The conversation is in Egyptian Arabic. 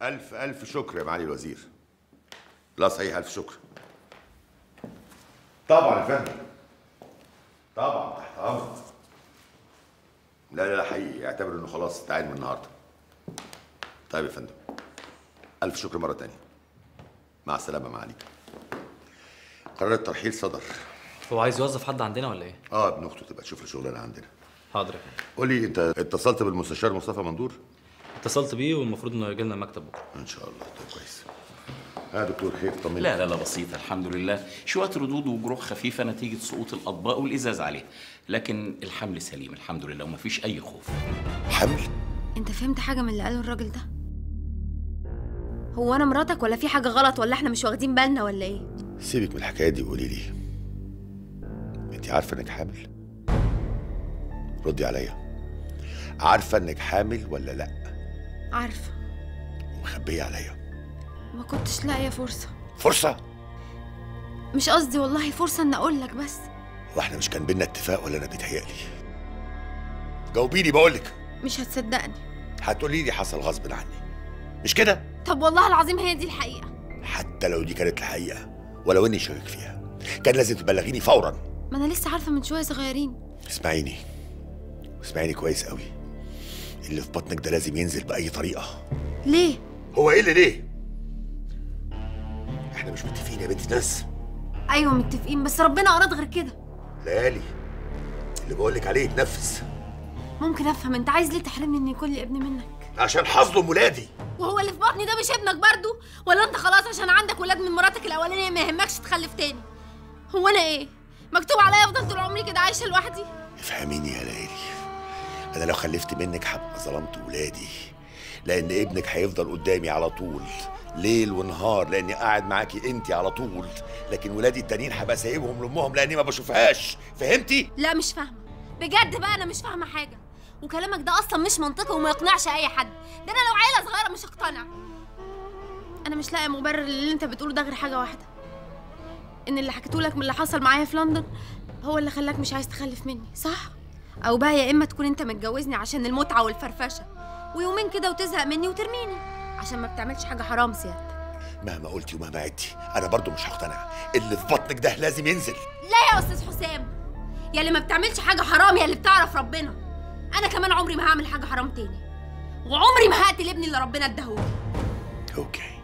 ألف ألف شكر يا معالي الوزير لا صحيح ألف شكر طبعا يا فندم طبعا تحت أمرك لا لا لا حقيقي اعتبر إنه خلاص تعين من النهاردة طيب يا فندم ألف شكر مرة تانية مع السلامة معالي قرار الترحيل صدر هو عايز يوظف حد عندنا ولا ايه؟ اه ابن اخته تبقى تشوف له شغلانه عندنا حاضر يا فندم. قولي انت اتصلت بالمستشار مصطفى مندور اتصلت بيه والمفروض انه يجي لنا المكتب بكره ان شاء الله طيب كويس ها دكتور خير طمني لا لا لا بسيطة الحمد لله شوية ردود وجروح خفيفة نتيجة سقوط الأطباق والإزاز عليه لكن الحمل سليم الحمد لله ومفيش أي خوف حمل انت فهمت حاجة من اللي قاله الراجل ده هو انا مراتك ولا في حاجة غلط ولا احنا مش واخدين بالنا ولا ايه سيبك من الحكايات دي وقولي لي انت عارفه انك حامل ردي عليا عارفه انك حامل ولا لا عارفة ومخبيه عليا ما كنتش لاقية فرصة فرصه مش قصدي والله فرصة ان اقول لك بس واحنا مش كان بينا اتفاق ولا انا بيتهيألي جاوبيني بقولك مش هتصدقني هتقولي لي حصل غصب عني مش كده طب والله العظيم هي دي الحقيقة حتى لو دي كانت الحقيقه ولو اني شاكك فيها كان لازم تبلغيني فورا ما انا لسه عارفة من شوية صغيرين اسمعيني اسمعيني كويس قوي اللي في بطنك ده لازم ينزل بأي طريقة ليه هو ايه اللي ليه؟ احنا مش متفقين يا بنت ناس ايوه متفقين بس ربنا اراد غير كده ليالي اللي بقولك عليه يتنفذ ممكن افهم انت عايز ليه تحرمني اني يكون لي ابن منك عشان حظلم ولادي وهو اللي في بطني ده مش ابنك برضو ولا انت خلاص عشان عندك ولاد من مراتك الاولانيه ما يهمكش تخلف تاني هو انا ايه مكتوب عليا افضل طول عمري كده عايشه لوحدي افهميني يا ليالي انا لو خلفت منك هبقى ظلمت ولادي لان ابنك هيفضل قدامي على طول ليل ونهار لاني قاعد معاكي انت على طول لكن ولادي التانيين هبقى سايبهم لامهم لاني ما بشوفهاش فهمتي لا مش فاهمه بجد بقى انا مش فاهمه حاجه وكلامك ده اصلا مش منطقي وما يقنعش اي حد ده انا لو عيله صغيره مش هقتنع انا مش لاقي مبرر للي انت بتقوله ده غير حاجه واحده ان اللي حكيته لك من اللي حصل معايا في لندن هو اللي خلاك مش عايز تخلف مني صح او بقى يا اما تكون انت متجوزني عشان المتعه والفرفشه ويومين كده وتزهق مني وترميني عشان ما بتعملش حاجه حرام سيادتك مهما قلتي ومهما عدتي انا برضو مش هقتنع اللي في بطنك ده لازم ينزل لا يا استاذ حسام يا اللي ما بتعملش حاجه حرام يا اللي بتعرف ربنا انا كمان عمري ما هعمل حاجه حرام تاني وعمري ما هقتل ابني اللي ربنا اداهولي اوكي